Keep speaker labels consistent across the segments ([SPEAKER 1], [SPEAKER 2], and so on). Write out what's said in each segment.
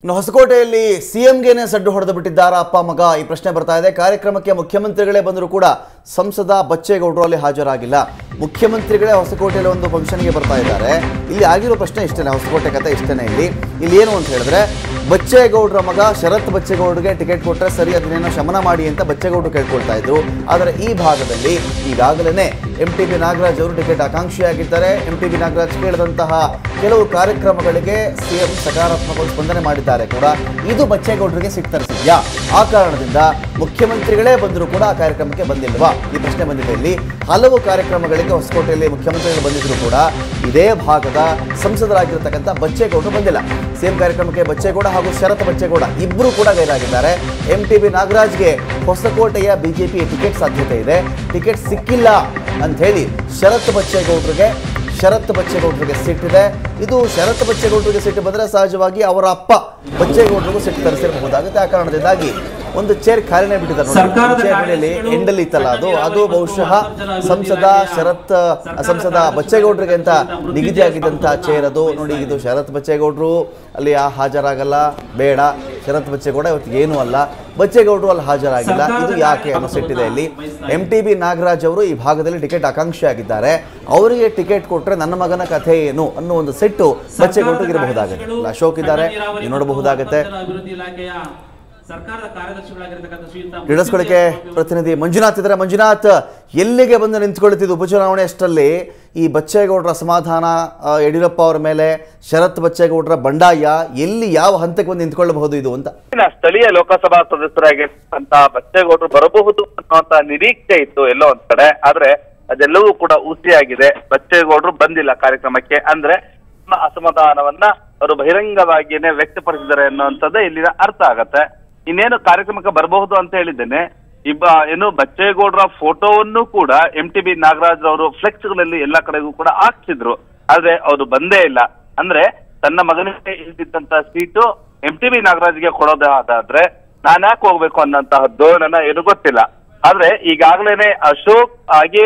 [SPEAKER 1] ಇನ್ನು ಹೊಸಕೋಟೆಯಲ್ಲಿ ಸಿಎಂಗೆನೆ ಸಡ್ಡು ಹೊಡೆದು ಬಿಟ್ಟಿದ್ದಾರ ಅಪ್ಪ ಮಗ ಈ ಪ್ರಶ್ನೆ ಬರ್ತಾ ಇದೆ ಕಾರ್ಯಕ್ರಮಕ್ಕೆ ಮುಖ್ಯಮಂತ್ರಿಗಳೇ ಬಂದರೂ ಕೂಡ ಸಂಸದ ಬಚ್ಚೇಗೌಡರು ಅಲ್ಲಿ ಹಾಜರಾಗಿಲ್ಲ ಮುಖ್ಯಮಂತ್ರಿಗಳೇ ಹೊಸಕೋಟೆಯಲ್ಲಿ ಒಂದು ಫಂಕ್ಷನ್ಗೆ ಬರ್ತಾ ಇದ್ದಾರೆ ಇಲ್ಲಿ ಆಗಿರೋ ಪ್ರಶ್ನೆ ಇಷ್ಟನೇ ಹೊಸಕೋಟೆ ಕತೆ ಇಷ್ಟನೇ ಇಲ್ಲಿ ಇಲ್ಲಿ ಏನು ಅಂತ ಹೇಳಿದ್ರೆ ಬಚ್ಚೇಗೌಡರ ಮಗ ಶರತ್ ಬಚ್ಚೇಗೌಡರಿಗೆ ಟಿಕೆಟ್ ಕೊಟ್ಟರೆ ಸರಿ ಅದನ್ನೇನೋ ಶಮನ ಮಾಡಿ ಅಂತ ಬಚ್ಚೇಗೌಡರು ಕೇಳ್ಕೊಳ್ತಾ ಇದ್ರು ಆದರೆ ಈ ಭಾಗದಲ್ಲಿ ಈಗಾಗಲೇ ಎಂ ಟಿ ಬಿ ನಾಗರಾಜ್ ಅವರು ಟಿಕೆಟ್ ಆಕಾಂಕ್ಷಿಯಾಗಿದ್ದಾರೆ ಎಂ ಟಿ ಬಿ ನಾಗರಾಜ್ ಕೇಳಿದಂತಹ ಕೆಲವು ಕಾರ್ಯಕ್ರಮಗಳಿಗೆ ಸಿಎಂ ಸಕಾರಾತ್ಮಕ ಸ್ಪಂದನೆ ಮಾಡಿದ್ದಾರೆ ಕೂಡ ಇದು ಬಚ್ಚೇಗೌಡರಿಗೆ ಸಿಗ್ತರಿಸಿದ್ಯಾ ಆ ಕಾರಣದಿಂದ ಮುಖ್ಯಮಂತ್ರಿಗಳೇ ಬಂದರೂ ಕೂಡ ಆ ಕಾರ್ಯಕ್ರಮಕ್ಕೆ ಬಂದಿಲ್ವಾ ಈ ಪ್ರಶ್ನೆ ಬಂದಿದೆ ಇಲ್ಲಿ ಹಲವು ಕಾರ್ಯಕ್ರಮಗಳಿಗೆ ಹೊಸಕೋಟೆಯಲ್ಲಿ ಮುಖ್ಯಮಂತ್ರಿಗಳು ಬಂದಿದ್ರು ಕೂಡ ಇದೇ ಭಾಗದ ಸಂಸದರಾಗಿರ್ತಕ್ಕಂಥ ಬಚ್ಚೇಗೌಡರು ಬಂದಿಲ್ಲ ಸಿಎಂ ಕಾರ್ಯಕ್ರಮಕ್ಕೆ ಬಚ್ಚೇಗೌಡ ಹಾಗೂ ಶರತ್ ಬಚ್ಚೇಗೌಡ ಇಬ್ಬರು ಕೂಡ ಗೈರಾಗಿದ್ದಾರೆ ಎಂ ಟಿ ಬಿ ನಾಗರಾಜ್ಗೆ ಹೊಸಕೋಟೆಯ ಬಿಜೆಪಿ ಟಿಕೆಟ್ ಸಾಧ್ಯತೆ ಇದೆ ಟಿಕೆಟ್ ಸಿಕ್ಕಿಲ್ಲ ಅಂತ ಹೇಳಿ ಶರತ್ ಬಚ್ಚೇಗೌಡರಿಗೆ ಶರತ್ ಬಚ್ಚೇಗೌಡರಿಗೆ ಸಿಟ್ಟಿದೆ ಇದು ಶರತ್ ಬಚ್ಚೇಗೌಡರಿಗೆ ಸಿಟ್ಟು ಬಂದರೆ ಸಹಜವಾಗಿ ಅವರ ಅಪ್ಪ ಬಚ್ಚೇಗೌಡರಿಗೂ ಸಿಟ್ಟು ತರಿಸಿರಬಹುದಾಗುತ್ತೆ ಆ ಕಾರಣದಿಂದಾಗಿ ಒಂದು ಚೇರ್ ಖಾಲಿನೇ ಬಿಟ್ಟಿದ್ದಾರೆ ನೋಡಿ.
[SPEAKER 2] ಸರ್ಕಾರದ
[SPEAKER 1] ಈ ಚೇರ್ನಲ್ಲಿ ಎಂಡಲ್ಲಿ ಇತ್ತಲ್ಲ ಅದು ಅದು ಬಹುಶಃ ಸಂಸದ ಶರತ್ ಸಂಸದ ಬಚ್ಚೇಗೌಡರಿಗೆ ಅಂತ ನಿಗದಿಯಾಗಿದ್ದಂಥ ಚೇರ್ ಅದು ನೋಡಿ ಇದು ಶರತ್ ಬಚ್ಚೇಗೌಡರು ಅಲ್ಲಿ ಆ ಹಾಜರಾಗಲ್ಲ ಬೇಡ ಶರತ್ ಬಚ್ಚೇಗೌಡ ಇವತ್ತಿಗೆ ಏನೂ ಅಲ್ಲ ಬಚ್ಚೇಗೌಡರು ಅಲ್ಲಿ ಹಾಜರಾಗಿಲ್ಲ ಇದು ಯಾಕೆ ಅನ್ನೋ ಸಿಟ್ಟಿದೆ ಇಲ್ಲಿ ಎಂ ಟಿ ಬಿ ನಾಗರಾಜ್ ಅವರು ಈ ಭಾಗದಲ್ಲಿ ಟಿಕೆಟ್ ಆಕಾಂಕ್ಷಿಯಾಗಿದ್ದಾರೆ ಅವರಿಗೆ ಟಿಕೆಟ್ ಕೊಟ್ಟರೆ ನನ್ನ ಮಗನ ಕಥೆ ಏನು ಅನ್ನೋ ಒಂದು ಸಿಟ್ಟು ಬಚ್ಚೇಗೌಡರಿಗೆ ಇರಬಹುದಾಗುತ್ತೆ ಇಲ್ಲಿ ಅಶೋಕ್ ಇದ್ದಾರೆ ನೀವು ನೋಡಬಹುದಾಗುತ್ತೆ
[SPEAKER 2] ಅಭಿವೃದ್ಧಿ ಇಲಾಖೆಯ ಸರ್ಕಾರದ ಕಾರ್ಯದರ್ಶಿಗಳಾಗಿರ್ತಕ್ಕಂಥ ಶ್ರೀಯುತ
[SPEAKER 1] ಕ್ರೀಡಾಸ್ಕೊಳ್ಳಿಕೆ ಪ್ರತಿನಿಧಿ ಮಂಜುನಾಥ್ ಇದ್ದಾರೆ ಮಂಜುನಾಥ್ ಎಲ್ಲಿಗೆ ಬಂದು ನಿಂತ್ಕೊಳ್ತಿದ್ದು ಉಪಚುನಾವಣೆ ಅಷ್ಟರಲ್ಲಿ ಈ ಬಚ್ಚೇಗೌಡರ ಅಸಮಾಧಾನ ಆ, ಯಡಿಯೂರಪ್ಪ ಅವರ ಮೇಲೆ ಶರತ್ ಬಚ್ಚೇಗೌಡರ ಬಂಡಾಯ ಎಲ್ಲಿ ಯಾವ ಹಂತಕ್ಕೆ ಬಂದು ನಿಂತ್ಕೊಳ್ಳಬಹುದು ಇದು ಅಂತ
[SPEAKER 3] ಇಲ್ಲಿನ ಸ್ಥಳೀಯ ಲೋಕಸಭಾ ಸದಸ್ಯರಾಗಿರ್ತಕ್ಕಂತ ಬಚ್ಚೇಗೌಡರು ಬರಬಹುದು ಅನ್ನುವಂತ ನಿರೀಕ್ಷೆ ಇತ್ತು ಎಲ್ಲೋ ಒಂದ್ ಕಡೆ ಆದ್ರೆ ಅದೆಲ್ಲವೂ ಕೂಡ ಹುಸಿಯಾಗಿದೆ ಬಚ್ಚೇಗೌಡರು ಬಂದಿಲ್ಲ ಕಾರ್ಯಕ್ರಮಕ್ಕೆ ಅಂದ್ರೆ ತಮ್ಮ ಅಸಮಾಧಾನವನ್ನ ಅವರು ಬಹಿರಂಗವಾಗಿಯೇ ವ್ಯಕ್ತಪಡಿಸಿದ್ದಾರೆ ಅನ್ನುವಂಥದ್ದೇ ಇಲ್ಲಿನ ಅರ್ಥ ಆಗತ್ತೆ ಇನ್ನೇನು ಕಾರ್ಯಕ್ರಮಕ್ಕೆ ಬರಬಹುದು ಅಂತ ಹೇಳಿದ್ದೇನೆ ಇಬ್ಬ ಏನು ಬಚ್ಚೇಗೌಡರ ಫೋಟೋವನ್ನು ಕೂಡ ಎಂ ಟಿ ಬಿ ನಾಗರಾಜ್ ಅವರು ಫ್ಲೆಕ್ಸ್ಗಳಲ್ಲಿ ಎಲ್ಲಾ ಕಡೆಗೂ ಕೂಡ ಹಾಕ್ಸಿದ್ರು ಆದ್ರೆ ಅವರು ಬಂದೇ ಇಲ್ಲ ಅಂದ್ರೆ ತನ್ನ ಮಗನಿಗೆ ಇದ್ದಿದ್ದಂತ ಸೀಟು ಎಂ ಟಿ ಬಿ ನಾಗರಾಜ್ಗೆ ಕೊಡೋದಾದ್ರೆ ನಾನ್ ಯಾಕೆ ಹೋಗ್ಬೇಕು ಅನ್ನಂತಹ ಧೋರಣನ ಏನು ಗೊತ್ತಿಲ್ಲ ಆದ್ರೆ ಈಗಾಗಲೇ ಅಶೋಕ್ ಹಾಗೆ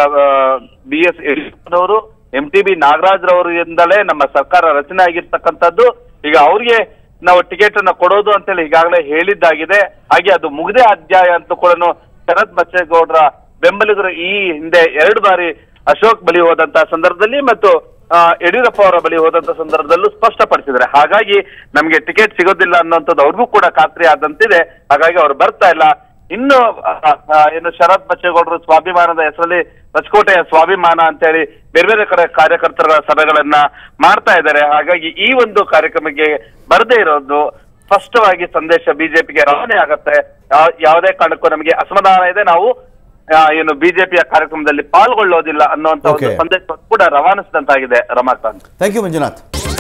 [SPEAKER 3] ಬಿ ಎಸ್ ಯಡಿಯೂರಪ್ಪನವರು ಎಂ ಟಿ ಬಿ ನಾಗರಾಜ್ ರವರಿಂದಲೇ ನಮ್ಮ ಸರ್ಕಾರ ರಚನೆ ಆಗಿರ್ತಕ್ಕಂಥದ್ದು ಈಗ ಅವ್ರಿಗೆ ನಾವು ಟಿಕೆಟ್ ಅನ್ನ ಕೊಡೋದು ಅಂತೇಳಿ ಈಗಾಗಲೇ ಹೇಳಿದ್ದಾಗಿದೆ ಹಾಗೆ ಅದು ಮುಗಿದೇ ಅಧ್ಯಾಯ ಅಂತ ಕೂಡ ಶರತ್ ಬಚ್ಚೇಗೌಡರ ಬೆಂಬಲಿಗರು ಈ ಹಿಂದೆ ಎರಡು ಬಾರಿ ಅಶೋಕ್ ಬಳಿ ಹೋದಂತ ಸಂದರ್ಭದಲ್ಲಿ ಮತ್ತು ಆ, ಯಡಿಯೂರಪ್ಪ ಅವರ ಬಳಿ ಹೋದಂತ ಸಂದರ್ಭದಲ್ಲೂ ಸ್ಪಷ್ಟಪಡಿಸಿದ್ದಾರೆ ಹಾಗಾಗಿ ನಮ್ಗೆ ಟಿಕೆಟ್ ಸಿಗೋದಿಲ್ಲ ಅನ್ನುವಂಥದ್ದು ಅವ್ರಿಗೂ ಕೂಡ ಖಾತ್ರಿ ಆದಂತಿದೆ ಹಾಗಾಗಿ ಅವ್ರು ಬರ್ತಾ ಇಲ್ಲ ಇನ್ನು ಆ, ಆ, ಏನು ಶರತ್ ಬಚ್ಚೇಗೌಡರು ಸ್ವಾಭಿಮಾನದ ಹೆಸರಲ್ಲಿ ಹೊಸಕೋಟೆಯ ಸ್ವಾಭಿಮಾನ ಅಂತ ಹೇಳಿ ಬೇರೆ ಬೇರೆ ಕಡೆ ಕಾರ್ಯಕರ್ತರ ಸಭೆಗಳನ್ನ ಮಾಡ್ತಾ ಇದ್ದಾರೆ ಹಾಗಾಗಿ ಈ ಒಂದು ಕಾರ್ಯಕ್ರಮಕ್ಕೆ ಬರದೇ ಇರೋದು ಸ್ಪಷ್ಟವಾಗಿ ಸಂದೇಶ ಬಿಜೆಪಿಗೆ ರವಾನೆ ಆಗತ್ತೆ ಯಾ- ಯಾವುದೇ ಕಾರಣಕ್ಕೂ ನಮಗೆ ಅಸಮಾಧಾನ ಇದೆ ನಾವು ಆ, ಏನು ಬಿಜೆಪಿಯ ಕಾರ್ಯಕ್ರಮದಲ್ಲಿ ಪಾಲ್ಗೊಳ್ಳೋದಿಲ್ಲ ಅನ್ನುವಂತ ಒಂದು
[SPEAKER 1] Okay.
[SPEAKER 3] ಸಂದೇಶ ಕೂಡ ರವಾನಿಸಿದಂತಾಗಿದೆ ರಮಾಕಾಂತ್
[SPEAKER 1] ಥ್ಯಾಂಕ್ ಯು ಮಂಜುನಾಥ್